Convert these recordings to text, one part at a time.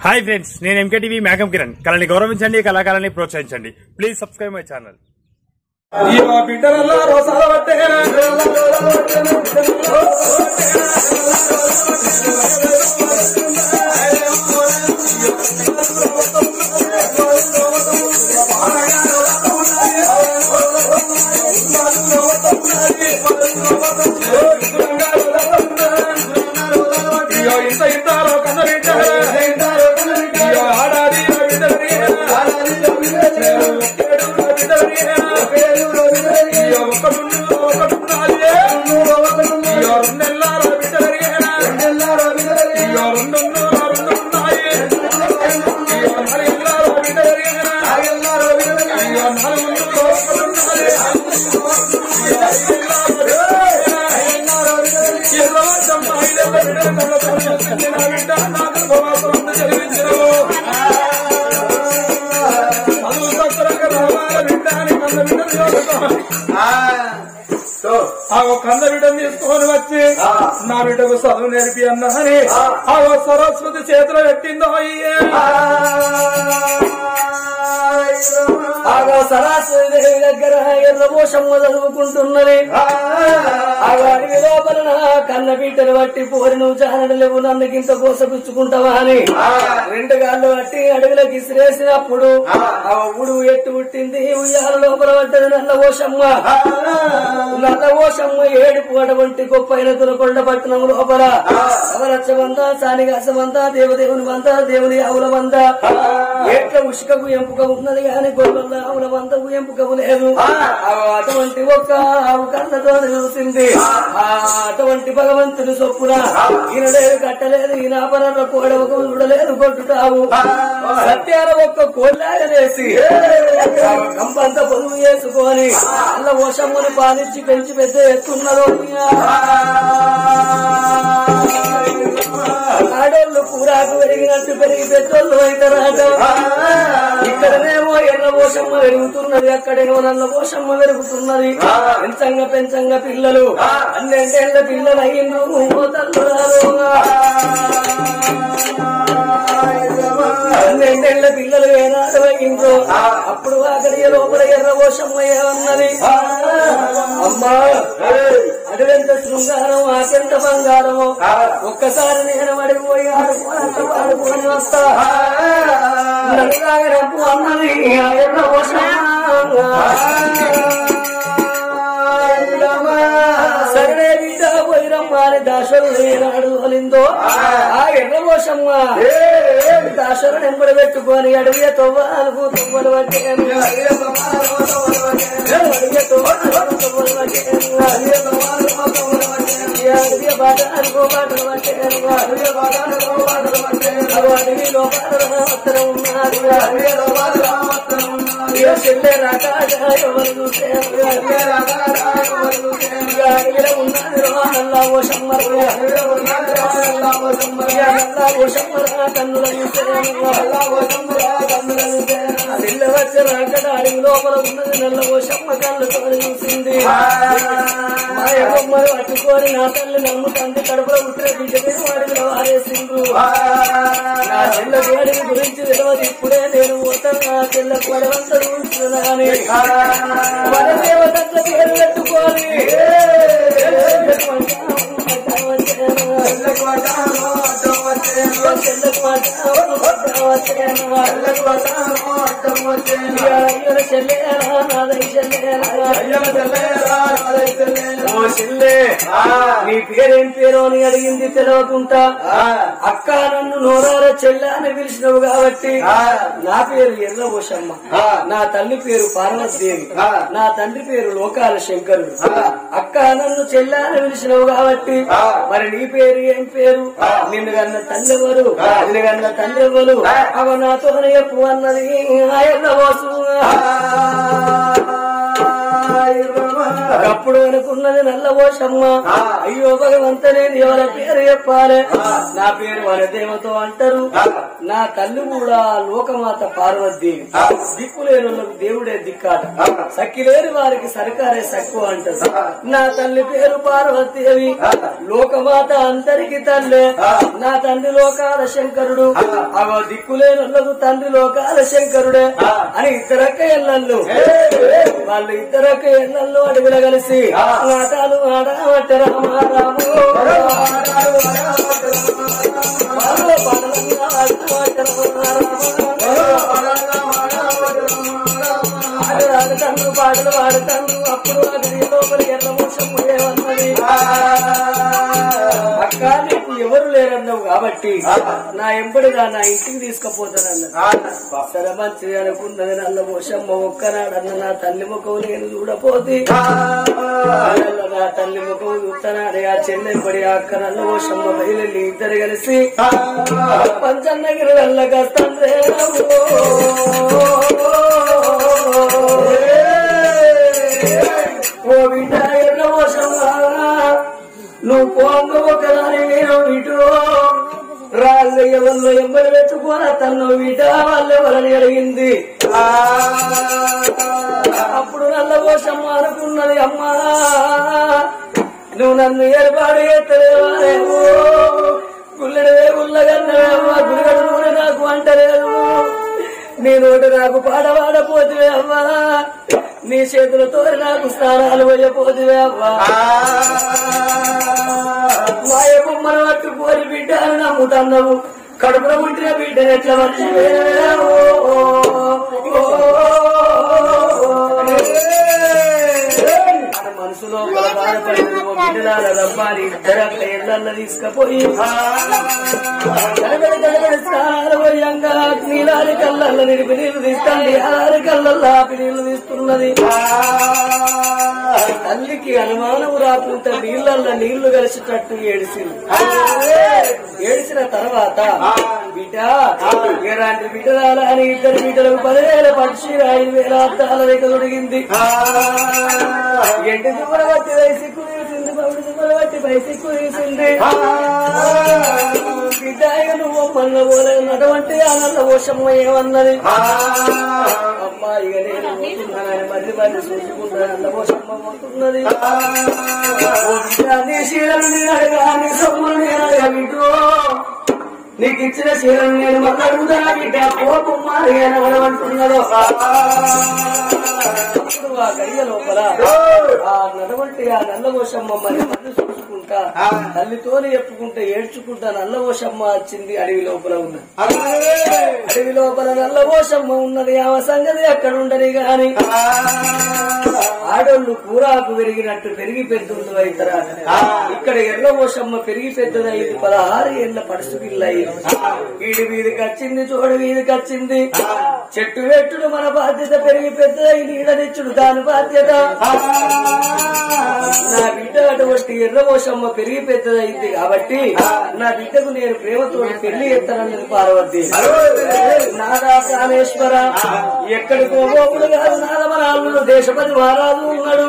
Hi friends నేను MKTV మేఘం కిరణ్ కళని గౌరవించండి కళాకారాన్ని ప్రోత్సహించండి ప్లీజ్ సబ్స్క్రైబ్ మై ఛానల్ ఈ మా బిడ్డలలో రోసాల పట్టే ఇయ్యో ఇంత ఇంతలో కన్న బిడ్డ ఇయ్యో ఆడాది నా బిడ్డని ఇయ్యో ఒకడుండు ఒకడున్నాది ఇయ్యో రెండెల్లార బిడ్డని ఇయ్యో రెండున్నర రెండున్నాయి ఇయ్యో నాలుగెల్లార బిడ్డని ఇయ్యో నాలుగున్నర ఒకడున్నాది ఆ కంద బిడ్డను తీసుకొని వచ్చి నా బిడ్డకు చదువు నేర్పి అన్నా అని ఆ సరస్వతి చేతిలో పెట్టిందో అయ్యే ఆగా సరస్వతి దేవి దగ్గర ఎర్రమోషమ్మ చదువుకుంటున్నది ఆగా అడవి లోపల నా కన్న బిడ్డను బట్టి పోరి నువ్వు జానడు లేవు నన్ను గింత కోసపుచ్చుకుంటావా అని రెండు గాళ్ళు బట్టి అడవిలోకి ఇసిరేసినప్పుడు ఆ ఊడు ఎట్టు పుట్టింది ఉయ్యాల లోపల పడ్డది నల్ల ఓషమ్మ నల్ల ఓషమ్మ ఏడుపు అటువంటి గొప్ప అయిన కొండ పట్టణం లోపల అవరచ్చ వంద సానిగాస వంద దేవదేవుని వంద దేవుని ఆవుల వంద ఎట్ల ఉష్కకు ఎంపుక ఉన్నది కానీ గొర్రెల ఆవుల వందకు ఎంపుకము లేదు ఆ అటువంటి ఒక్క ఆవు కన్నతో చూసింది ఆ అటువంటి భగవంతుని చొప్పున ఈయన లేదు కట్టలేదు ఈయన అపరాల కోడ ఒక చూడలేదు కొట్టుతావు సత్యాల ఒక్క కోళ్ళాగలేసి కంపంత పొదువు చేసుకొని అల్ల ఓషమ్మని పాలించి పెంచి పెద్ద ఎత్తున్నదో ఆడోళ్ళు కూరాకు పెరిగినట్టు పెరిగి పెద్దోళ్ళు అవుతారాట ఇక్కడనేమో ఎర్ర పోషమ్మ పెరుగుతున్నది అక్కడేమో నల్ల పోషమ్మ పెరుగుతున్నది పెంచంగా పెంచంగా పిల్లలు పన్నెండేళ్ల పిల్లలు అయ్యిండ్రు పన్నెండేళ్ల పిల్లలు ఏనాడు అయ్యిండ్రు అప్పుడు అక్కడి లోపల ఎర్ర పోషమ్మ ఏమన్నది అమ్మా అటువెంత శృంగారం ఆకెంత బంగారము ఒక్కసారి నేను పడిపోయి ఆడుకోవాలి ఆడుకొని వస్తా నడుగాగరపు అన్నది ఆ ఎర్ర సరే బిడ్డ పోయిరమ్మ అని దాసరు ఏనాడు వలిందో ఆ ఎర్ర పోషమ్మ దాసరు నెంబడి పెట్టుకొని అడిగే తొవ్వాలకు తొవ్వలు పట్టే అడిగే తొవ్వలు తొవ్వలు పట్టే అడిగే బాట అనుకో బాటలు పట్టే అడిగి లోపల ఉత్తరం ఉన్నది చెల్లె రాక ఎవరు చూసే ఉన్నది నల్ల ఓషమ్మర నల్ల ఓషమ్మర కన్నుల పిల్ల వచ్చిన అక్కడ అడిగి లోపల ఉన్నది నల్ల ఓషమ్మ కళ్ళతో చూసింది మాయమ్మను పట్టుకొని నా తల్లి నమ్ము తండ్రి కడుపులో పుట్టిన బిడ్డ మీద వాడిలో వారేసిండ్రు నా చెల్ల వాడిని గురించి తెలియదు ఇప్పుడే నేను పోతాను నా చెల్ల పడవంత చూస్తున్నాను మన దేవతల పేరు పెట్టుకోని నీ పేరేం పేరు అని అడిగింది తెలియకుండా అక్క నన్ను నోరార చెల్ల అని పిలిచినవు కాబట్టి నా పేరు ఎర్రభూషమ్మ నా తల్లి పేరు పార్వతీదేవి నా తండ్రి పేరు లోకాల శంకరుడు అక్క నన్ను చెల్ల అని పిలిచినవు కాబట్టి మరి నీ పేరు ఏం పేరు నిన్ను కన్న తల్లి ఎవరు నిన్ను కన్న తండ్రి ఎవరు అవ నాతోనే చెప్పు అన్నది ఆ ఎర్రబోసు అప్పుడు అనుకున్నది నల్ల ఓషమ్మ అయ్యో భగవంత నేను ఎవరి పేరు చెప్పాలి నా పేరు వరదేవతో అంటారు నా తల్లి కూడా లోకమాత పార్వతీదేవి దిక్కులేని వాళ్ళకు దేవుడే దిక్కాట సక్కిలేని వారికి సర్కారే సక్కువ అంటారు నా తల్లి పేరు పార్వతీదేవి లోకమాత అందరికి తల్లే నా తండ్రి లోకాల శంకరుడు అవో దిక్కులేని వాళ్ళకు తండ్రి లోకాల శంకరుడే అని ఇద్దరక్క ఎల్లళ్ళు వాళ్ళు ఇద్దరక్క ఎల్లళ్ళు అడవిలో కలిసి ఆటలు ఆడమట్ట రామారాము వాళ్ళు పాటలు ఆడమట్ట ఆటలు ఆడతాను పాటలు పాడతాను అప్పుడు అక్కడి లోపల ఎర్ర మోసం ఉన్నది అక్క నీకు ఎవరు లేరన్నావు కాబట్టి నా ఎంబడిగా నా ఇంటికి తీసుకుపోతానన్న సరే మంచిది అనుకున్నది నల్ల మోసమ్మ ఒక్కనాడన్న నా తల్లి ముఖం నేను చూడపోతే నల్ల నా తల్లి ముఖం చూస్తానాడే ఆ చెన్నెంబడి ఆ అక్క నల్ల మోసమ్మ బయలు ఇద్దరు కలిసి పంచన్నగిరి వెళ్ళగా తండ్రి ఓ బిడ్డ ఎర్ర మోసమ్మ నువ్వు పోంగ ఒకదాని నేను ఇటు రాళ్ళ ఎవరిలో ఎంబడి పెట్టుకోన తను ఇట వాళ్ళ ఎవరని అడిగింది అప్పుడు నల్ల కోసమ్మ అనుకున్నది అమ్మా నువ్వు నన్ను ఏర్పాటు చేస్తలేవారేమో గుల్లెడవే గుల్లగన్నవేమో గురిగడు నూనె నాకు అంటలేదు నీ నోట నాకు పాట పాడపోతువే అమ్మా నీ చేతులతో నాకు స్నానాలు పోయపోతువే అమ్మా మాయ బొమ్మను పట్టు కోరి బిడ్డ అని నమ్ముతున్నావు కడుపులో పుట్టిన బిడ్డను ఎట్లా మర్చిపోయావు మనసులో బాధపడింది ఓ బిడ్డలాల రమ్మాని ఇద్దరు అక్కడ ఇళ్ళల్లో తీసుకుపోయి గడగడ గడగడ స్నానాలు పోయంగా నీలారి కళ్ళల్లో నిడిపి నీళ్లు తీస్తుంది ఆరి కళ్ళల్లో ఆపి నీళ్లు తీస్తున్నది తల్లికి అనుమానం రాకుండా నీళ్ళల్లో నీళ్లు కలిసేటట్టు ఏడిసింది ఏడిసిన తర్వాత బిడ్డ ఎలాంటి బిడ్డరాల అని ఇద్దరు బిడ్డలకు పదివేల పక్షి ఐదు వేల అర్థాల రేఖ తొడిగింది ఎంటి దుమ్మల బట్టి వైసిక్కు తీసింది పౌడి దుమ్మల బట్టి వైసిక్కు తీసింది బిడ్డ ఇక నువ్వు మన్న పోలేనటువంటి ఆనంద ఓషమ్మ ఏమన్నది అమ్మా ఇక నేను పోతున్నానని మళ్ళీ మళ్ళీ చూసుకుంటాను అన్న ఓషమ్మ పోతున్నది ఓ బిడ్డ, నీ శీలను నేను అడగా నీ సొమ్ములు నేను అడగా బిడ్డో నీకు ఇచ్చిన శీలను నేను మళ్ళీ అడుగుతానా బిడ్డ కోపం మారి అని అనమంటున్నదో అప్పుడు ఆ గడియ లోపల ఆ నడవంటి ఆ నల్లవోషమ్మ మరి మళ్ళీ చూసుకుంటా తల్లితోనే చెప్పుకుంటా ఏడ్చుకుంటా నల్లవోషమ్మ వచ్చింది అడవి లోపల ఉన్నది అడవి లోపల నల్లవోషమ్మ ఉన్నది ఆమె సంగతి అక్కడ ఉండని గాని ఆడోళ్ళు కూరాకు పెరిగినట్టు పెరిగి పెద్దోళ్ళు అవుతారా ఇక్కడ ఎర్ర పోషమ్మ పెరిగి పెద్దదైంది పదహారు ఏళ్ళ పడుసు పిల్ల అయింది వీడి వీధికి వచ్చింది చూడు వీధికి వచ్చింది చెట్టు వెట్టుడు మన బాధ్యత పెరిగి పెద్దదై నీడనిచ్చుడు దాని బాధ్యత నా బిడ్డ అటువంటి ఎర్ర పోషమ్మ పెరిగి పెద్దదైంది కాబట్టి నా బిడ్డకు నేను ప్రేమతో పెళ్లి ఎత్తానన్నది పార్వతి నాదా ప్రాణేశ్వర ఎక్కడికో గోపుడు కాదు నాదమరాలు దేశపతి మహారాజు ఉన్నాడు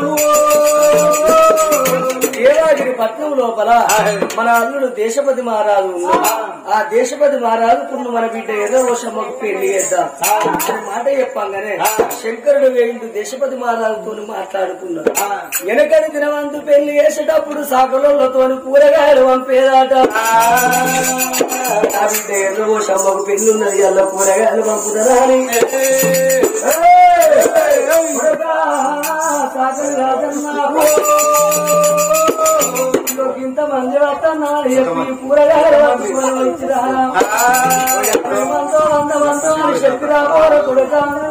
ఏడాగిరి పట్నం లోపల మన అల్లుడు దేశపతి మహారాజు ఉన్నాడు ఆ దేశపతి మహారాజుకున్న మన బిడ్డ ఏదో రోషమ్మకు పెళ్లి చేద్దాం అని మాట చెప్పంగానే శంకరుడు వేయిండు దేశపతి మహారాజుతో మాట్లాడుకున్నాడు వెనకటి దినవంతు పెళ్లి చేసేటప్పుడు సాకలతో కూరగాయలు పంపేదాట ఆ బిడ్డ ఎర్ర రోషమ్మకు పెళ్లి ఉన్నది అలా కూరగాయలు పంపుతారా అని ఇంత మంది వస్తున్నారు చెప్పి కూరగాయలు పట్టుకొని వచ్చిరా మంతో వంద మంతో అని చెప్పిరా కూర కొడుతాను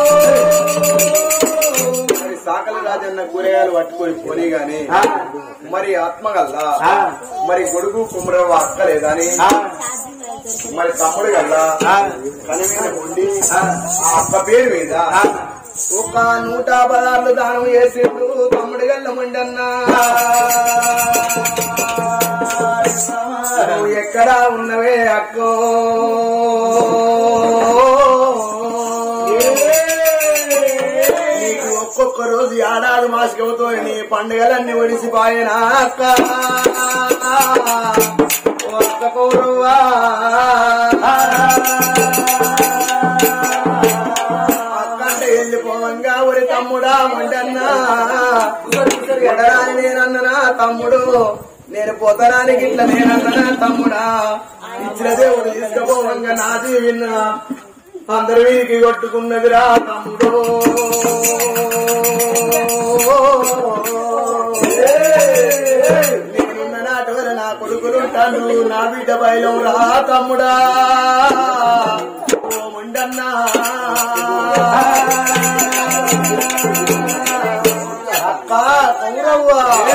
మరి సాకల రాజన్న కూరగాయలు పట్టుకొని పోనీ గాని మరి ఆత్మగల్లా మరి గొడుగు కుమరవ అక్క లేదని మరి తమ్ముడు గల్లా కని మీద ఉండి ఆ అక్క పేరు మీద ఒక నూట పదార్లు దానం చేసిండు తమ్ముడు గల్ల ముండన్నా నువ్వు ఎక్కడా ఉన్నవే అక్కో నీకు ఒక్కొక్క రోజు ఏడాది మాత్రం పాసికవుతో నీ పండుగలన్నీ ఒడిసిపోయినా అక్క ఓ అక్క కౌరవ్వా అక్కంటే వెళ్ళిపోవంగా ఒరి తమ్ముడా మండన్నా ఎడరాని నేనన్ననా తమ్ముడు నేను పోతరానికి ఇట్లా నేనన్ననా తమ్ముడా ఇచ్చిన దేవుడు తీసుకుపోవంగా నాది విన్నా అందరి వీరికి కొట్టుకున్నదిరా తమ్ముడు నేనున్న నాటవర నా కొడుకులుంటాను నా బిడ్డ బయలు రా తమ్ముడా ఓ ముండన్నా అక్క కౌరవ్వ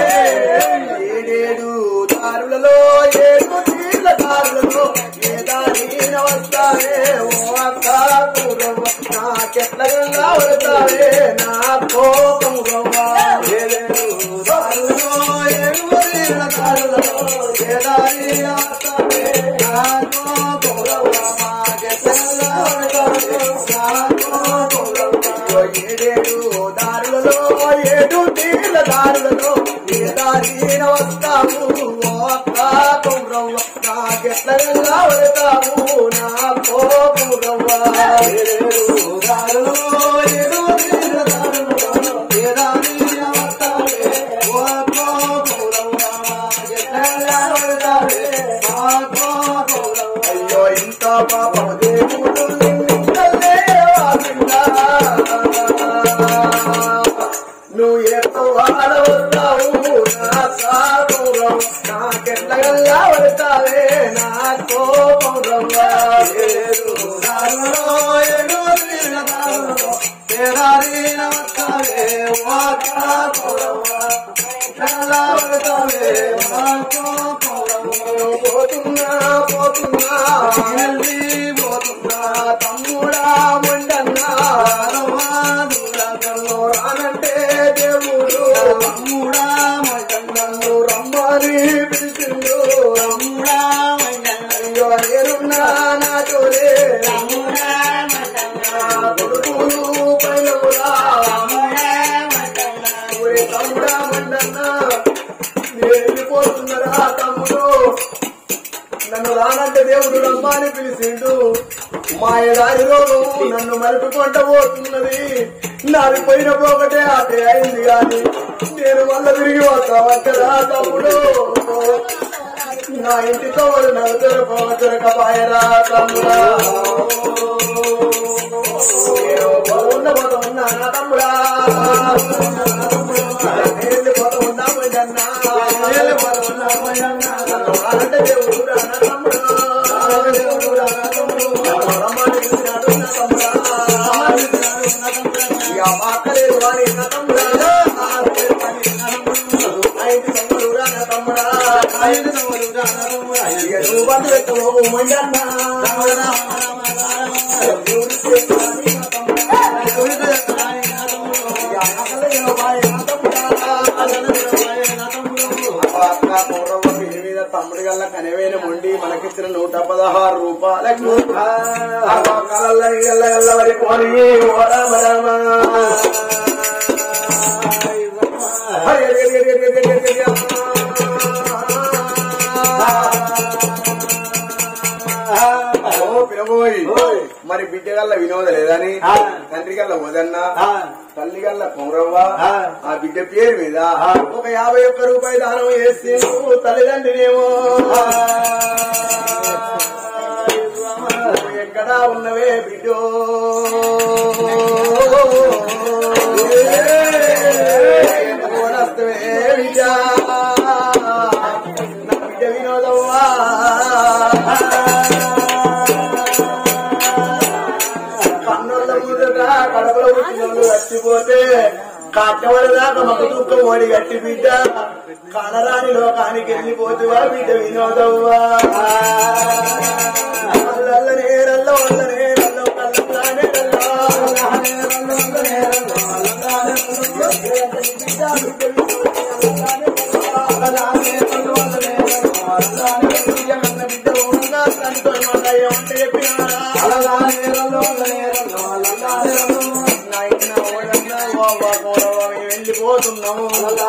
ఏడేడు దారులలో ఏడు తీర్ల దారులలో ఏ దారిన వస్తావే ఓ అక్క కౌరవ్వ నాకెట్లగా వస్తావే నా కోకమురవ్వ ఏడేడు దారులలో ఏడు తీర్ల దారులలో ఏ దారిన వస్తావే నా కోకమురవ్వ నాకెట్లగా వస్తావే నా కోకమురవ్వ ఏడేడు దారులలో ఏడు తీర్ల దారులలో ఏ దారిన వస్తావు ఓ అక్క కౌరవ్వ నాకెట్లగా వెళతావు నా కోరవ్వ ఏడు దారులలో ఏడు తీర్ల దారులలో ఏ దారిన వస్తావే ఓ అక్క కౌరవ్వ నాకెట్లగా వెళతావే నా కోరవ్వ అయ్యో ఇంత పాపం దేవుడు నిన్నలే వాసిందా నువ్వు ఎప్పుడు వాడవుతావు నా సాగురం నాకెట్లగా పడతావే నా కోపం పోతున్నా పోతున్నా పోతున్నా తమ్ముడా మండన్నా రానంటే దేవుడు తమ్ముడా మండన్ను రమ్మని పిలిచిండు రమ్ముడా అయ్యో నేనున్నా నా తోడే రమ్ముడా కొడుకులు పైలవురా ఒరే తమ్ముడా మండన్నా వెళ్ళిపోతున్నారా తమ్ముడు నన్ను రానంటే దేవుడు రమ్మని పిలిచిండు మాయదారిలో నన్ను మలుపుకొంట పోతున్నది నాది పోయిన ఒకటే అటే అయింది గాని నేను మళ్ళా తిరిగి వస్తా వచ్చరా తమ్ముడు నా ఇంటితో వాడు నలుగుర పోవచ్చరక పాయరా తమ్ముడా నేను పొలవున్న పోత ఉన్నా నా తమ్ముడా నేను పోత ఉన్నా పోయినా నేను పోత ఉన్నా పోయినా నన్ను రానంటే దేవుడు రా నా తమ్ముడు దేవుడు రా నా తమ్ముడు రమ్మని పిలిచినాడు నా తమ్ముడా ఇక మాక్కలేదు వారి నా తమ్ముడా ఐదు తమ్ముడు రా నా తమ్ముడా ఐదు తమ్ముడు రా నా తమ్ముడా ఇక నువ్వు బంధు పెట్టవు మండన్నా తమ్ముడి గల్ల కనవేన మొండి మనకిచ్చిన నూట పదహారు రూపాయలకు కలల్లని గల్ల గల్ల వరి పోని ఓ రామ రామ హరి హరి హరి హరి హరి హరి హరి హరి. ఓ పిలబోయ్ మరి బిడ్డ గల్ల వినోద లేదని తండ్రి గల్ల వదన్న తల్లి గల్ల కౌరవ్వ ఆ బిడ్డ పేరు మీద ఒక యాభై ఒక్క రూపాయి దానం వేసి తల్లిదండ్రినేమో ఎక్కడా ఉన్నవే బిడ్డో ఎందుకు వనస్తవే బిడ్డ నా బిడ్డ వినోదవ్వా కన్నుల ముందుగా కడపలో పుట్టినోళ్ళు చచ్చిపోతే కట్టవడి దాకా మగ దుఃఖం ఓడి గట్టి బిడ్డ కనరాని లోకానికి వెళ్ళిపోతువా బిడ్డ వినోదవ్వా అల్లల్ల నేరల్ల వల్ల నేరల్ల కల్లల్లా నేరల్ల వెళ్ళిపో పోతున్నాము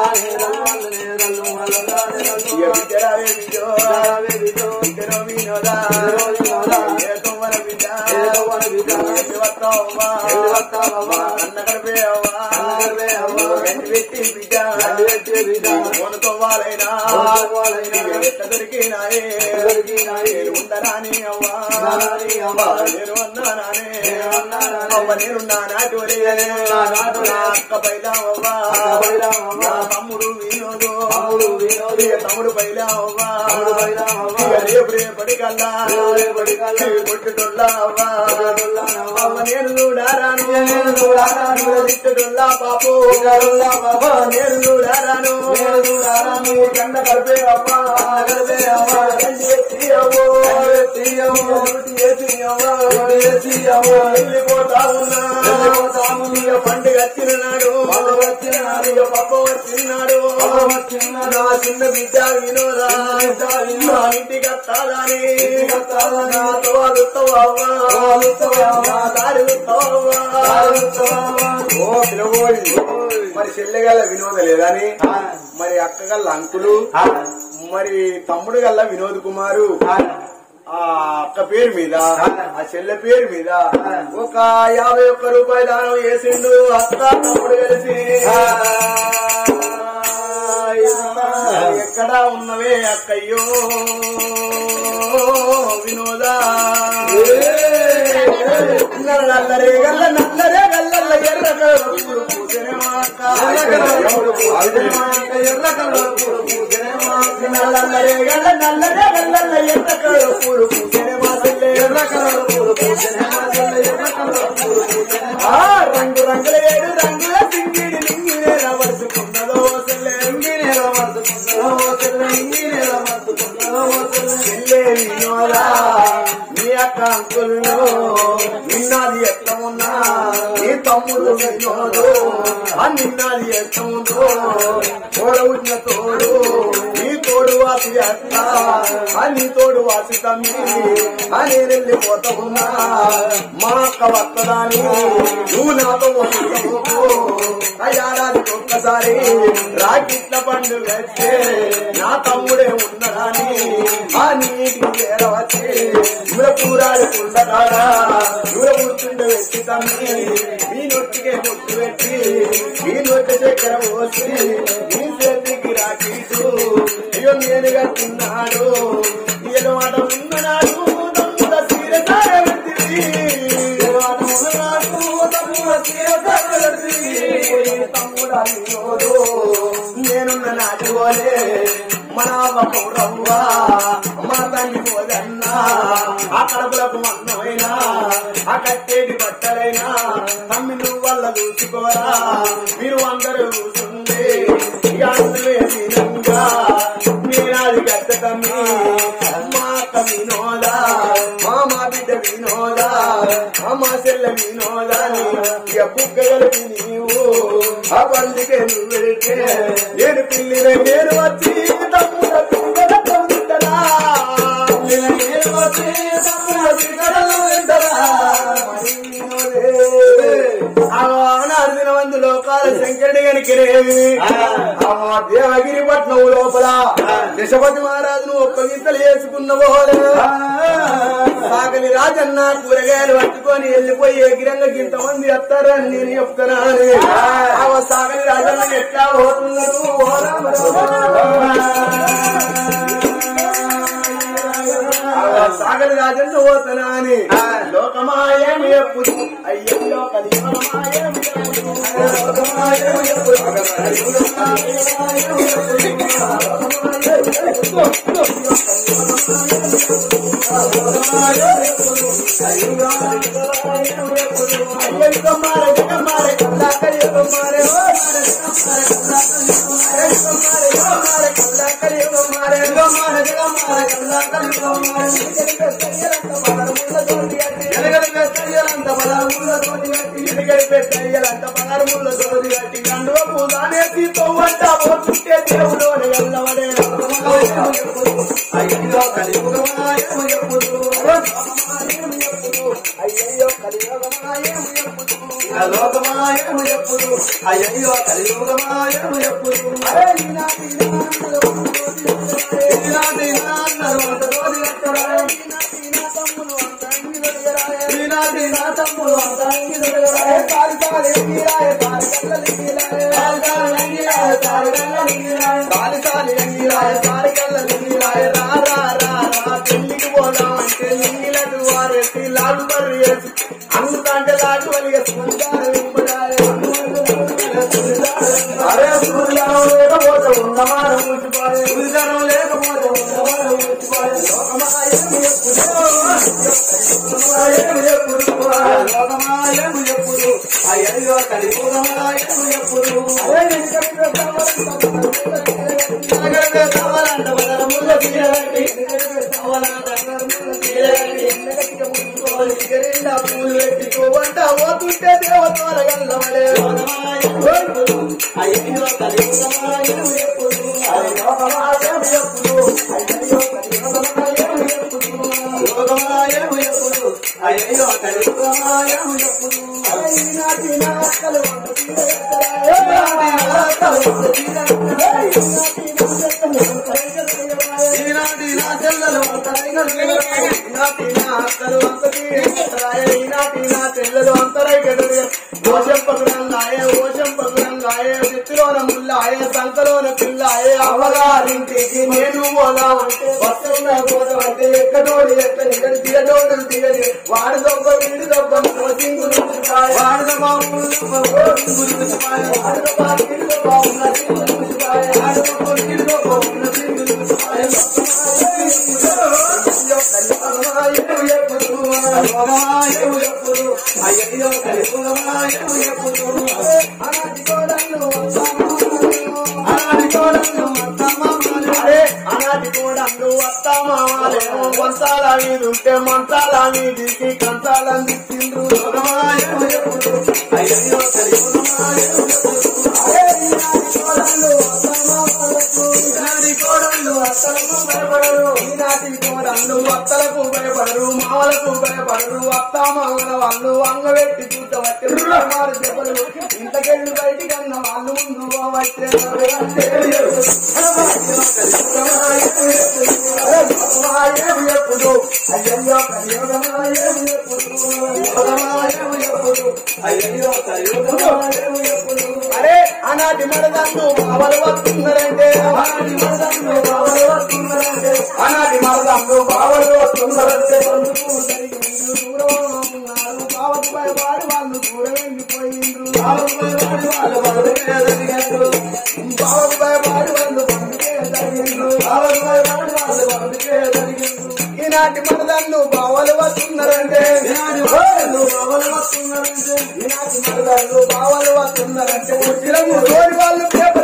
ఇక బిడ్డరావే బిడ్డో, బిడ్డరో వినోదా, ఏ తొవ్వల బిడ్డ, ఎన్ని వస్తావవ్వా, మా అన్న గడిపే అవ్వా, గంటి పెట్టి బిడ్డ, కొను తొవ్వాలైనా, ఇక ఎట్ట దొరికినాయే, నేను ఉండరాని అవ్వా, నేను అన్నానానే, అవ్వ నేనున్నా నాటోలే, నా అక్క బయలావవ్వా, నా తమ్ముడు వినోదు ఇక తమ్ముడు బయలావవ్వా, ఇక రేపు రేపటికల్లా కొట్టుటోళ్ళ అవ్వా, అవ్వ నేను చూడారాను తిట్టుటోళ్ళ పాపు నేను చూడారాను కండ కలిపే అవ్వా కండి ఎత్తి అవ్వో ఎత్తి అవ్వా వెళ్ళిపోతా ఉన్నా ఇక పండుగ వచ్చిన నాడు ఇక పప్ప వచ్చినాడు నా చిన్న బిడ్డ వినోదా నా ఇంటికి వస్తాదని నాతో అలుస్తావా నా దారి ఓ పిలవోడి మరి చెల్లెగల్ల వినోద లేదని మరి అక్కగల్ల అంకులు మరి తమ్ముడు గల్ల వినోద్ కుమారు ఆ అక్క పేరు మీద ఆ చెల్లె పేరు మీద ఒక యాభై ఒక్క రూపాయల దానం వేసిండు అక్క తమ్ముడు కలిసి ఎక్కడ ఉన్నవే అక్కయ్యో వినోదా నల్లరే గల్ల నల్లరే గల్ల ఎర్ర కలుపులు పూజనే మాక నల్లరే గల్ల నల్లరే గల్ల ఎర్ర కలుపులు పూజనే మాసల్లే ఎర్ర కలుపులు పూజనే మాసల్లే ఎర్ర కలుపులు ఆ రంగు రంగుల ఏడు రంగుల సింగిడి నింగినే రవసుకున్నదో సెల్లే నింగినే రవసుకున్నదో సెల్లే నింగినే రవసుకున్నదో సెల్లే వినోదా నీ అక్క అంకుల్లో నిన్నది ఎట్లా ఉన్నా నీ తమ్ముడు వినోదు ఆ నిన్నది ఎట్లా ఉందో తోడవున్న తోడు నీ తోడు వాసి అత్త ఆ నీ తోడు వాసి తమ్మి ఆ నేను వెళ్ళిపోతా ఉన్నా మా అక్క వస్తదాని నువ్వు నాతో వస్తావు ఏడాదికి ఒక్కసారి రాకిట్ల పండుగ వచ్చే నా తమ్ముడే ఉన్నదాని ఆ నీటికి చేరవచ్చి ఇవుల కూరాడు కుండగాడా ఇవుల కూర్చుండ వెచ్చి తమ్మి మీ నొట్టికే ముట్టు పెట్టి మీ నొట్టి చక్కెర పోసి మీ చేతికి రాకీటు అయ్యో నేనుగా తిన్నాడు ఏదో మాట ఉన్ననాడు తమ్ముడ సీర సారే నేనున్న నాటి పోలే మన పౌరవ్వా మన తండ్రి పోదన్నా ఆ కడపలకు మన్నమైనా ఆ కట్టేటి బట్టలైనా తమ్మి నువ్వు వల్ల చూసుకోరా మీరు అందరూ చూసుండే ఇక అందులే వినంగా మీరాది గట్ట తమ్మి మా అక్క వినోదా మా మా బిడ్డ వినోదా మా చెల్ల వినోదాని ఇక బుక్క కలిపి నీవు ఆ బండికే నువ్వు వెళ్తే నేను పిల్లిన నేను వచ్చి తమ్ముడ పిల్లల తమ్ముడరా నేను వచ్చి తమ్ముడ పిల్లల వెంటరా అర్జున వందు లోకాల శంకరుడి గనికిరేవి దేవగిరి పట్నం లోపల దశపతి మహారాజును ఒప్పగింతలు వేసుకున్నవో సాగలి రాజన్న కూరగాయలు పట్టుకొని వెళ్ళిపోయి ఎగిరంగకి ఇంతమంది వస్తారని నేను చెప్తున్నాను ఆ సాగలి రాజన్న ఎట్లా పోతున్నారు ఓ రామ రామ. సాగలి రాజన్న పోతున్నా అని లోకమాయం ఎప్పుడు అయ్యో కలియుగమాయం ఎప్పుడు. లోకమాయం ఎప్పుడు. అయ్యో మారే మారే కల్లా కలియుగ మారే ఓ మారే కల్లా మారే కల్లా కలియుగ మారే ఓ మారే మారే కల్లా కలియుగ మారే అయ్యో కలియుగమాయం లోకమాయము ఎప్పుడు అయ్యో కలియుగమాయము ఎప్పుడు ఈనాటి నాన్నలు అంత రోజు ఎక్కడా? ఈనాటి నా తమ్ముడు అంత అంగిలుడగరా? కాలి కాలి ఎంగిలాయ, కాలి కళ్ళ ఎంగిలాయ. కాలి కాలి ఎంగిలాయ, కాలి కళ్ళ ఎంగిలాయ. కాలి కాలి ఎంగిలాయ, కాలి కళ్ళ ఎంగిలాయ. రా రా రా రా పెళ్లికి పోదామంటే ఎంగిలకు వారేసి లాగు బర్రి వేసి అందుకంటే లాగు వలిగేసుకుంటారు వెంపడాయ. అరే సూర్యనం లేకపోతే ఉన్నమానం ముట్టిపోయే సూర్యనం లేకపోతే ఉన్నమానం ముట్టిపోయే లోకమాయము ఎప్పుడు లోకమాయము ఎప్పుడు అయ్యో కలియుగమాయము ఎప్పుడు కావాలంట బదరముల తీరగట్టి కావాలంట బదరముల తీరగట్టి నిండా పూలు పెట్టుకోవంట పోతుంటే దేవతల గల్లవడే అయ్యో కలియుగమాయము ఎప్పుడు లోకమాయము ఎప్పుడు అయ్యో కలియుగమాయము ఎప్పుడు లోకమాయము ఎప్పుడు అయ్యో కలియుగమాయము ఎప్పుడు ఈనాటి నా అక్కలు వంట ఈనాటి నా చెల్లెలు వంట ఈనాటి నా అక్కలు వంట ఈనాటి నా చెల్లెలు అంతరైకడు ఓషం పగుడంగాయే ఓషం పగుడంగాయే నెత్తిలోన ముల్లాయే సంకలోన పిల్లాయే అమ్మగారింటికి నేను పోదామంటే వస్తున్న పోదామంటే ఎక్కడోడి ఎక్కడి దిగడోడు దిగని వాడి దొబ్బ వీడి దొబ్బ సింగులు వాడి దొబ్బ వాడి దొబ్బ వీడి దొబ్బ ఉన్న సింగులు వాడి దొబ్బ వీడి దొబ్బ ఉన్న సింగులు అయ్యో కలిపురమాయము ఎప్పుడు అనాది కోడళ్ళు అనాది కోడళ్ళు అరే అనాది కోడళ్ళు అత్తమామలేమో వంతాల మీద ఉంటే మంతాల మీదికి కంతాలని తిట్టిండ్రు లోకమాయము ఎప్పుడు అయ్యో కలిపురమాయము ఎప్పుడు అరే ఈనాటి కోడళ్ళు అత్తమామలకు ఈనాటి కోడళ్ళు అత్తలకు భయపడరు ఈనాటి కోడళ్ళు అత్తలకు భయపడరు మామలకు భయపడరు అత్త మామల వాళ్ళు అంగబెట్టి చూడవచ్చే మారు చెప్పలు ఇంతకెళ్ళి బయటికి అన్న వాళ్ళు ముందు పోవచ్చే ఎప్పుడు అయ్యో కలియోగమాయము ఎప్పుడు యోగమాయము ఎప్పుడు అయ్యో కలియోగమాయము ఎప్పుడు అరే అనాటి మరదన్ను బావలు వస్తున్నారంటే అనాటి మరదన్ను బావలు వస్తున్నారంటే అనాటి మరదన్ను బావలు వస్తున్నారంటే బంధువు జరిగింది దూరం ఉన్నారు బావకు భయపడి వాళ్ళు దూరం వెళ్ళిపోయిండ్రు బావకు భయపడి వాళ్ళు బంధుకే జరిగిండ్రు బావకు భయపడి వాళ్ళు బంధుకే జరిగిండ్రు బావకు భయపడి వాళ్ళు బంధుకే జరిగిండ్రు ఈనాటి మరదన్ను బావలు వస్తున్నారంటే ఈనాటి మరదన్ను బావలు వస్తున్నారంటే ఈనాటి మరదన్ను బావలు వస్తున్నారంటే ఉచిరము తోడి వాళ్ళు పేపర్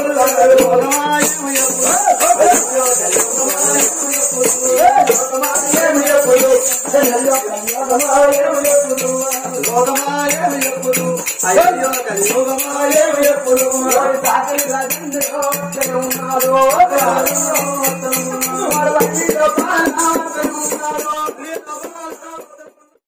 అయ్యో కలియోగమాయము ఎప్పుడు సాకలి ఉన్నారు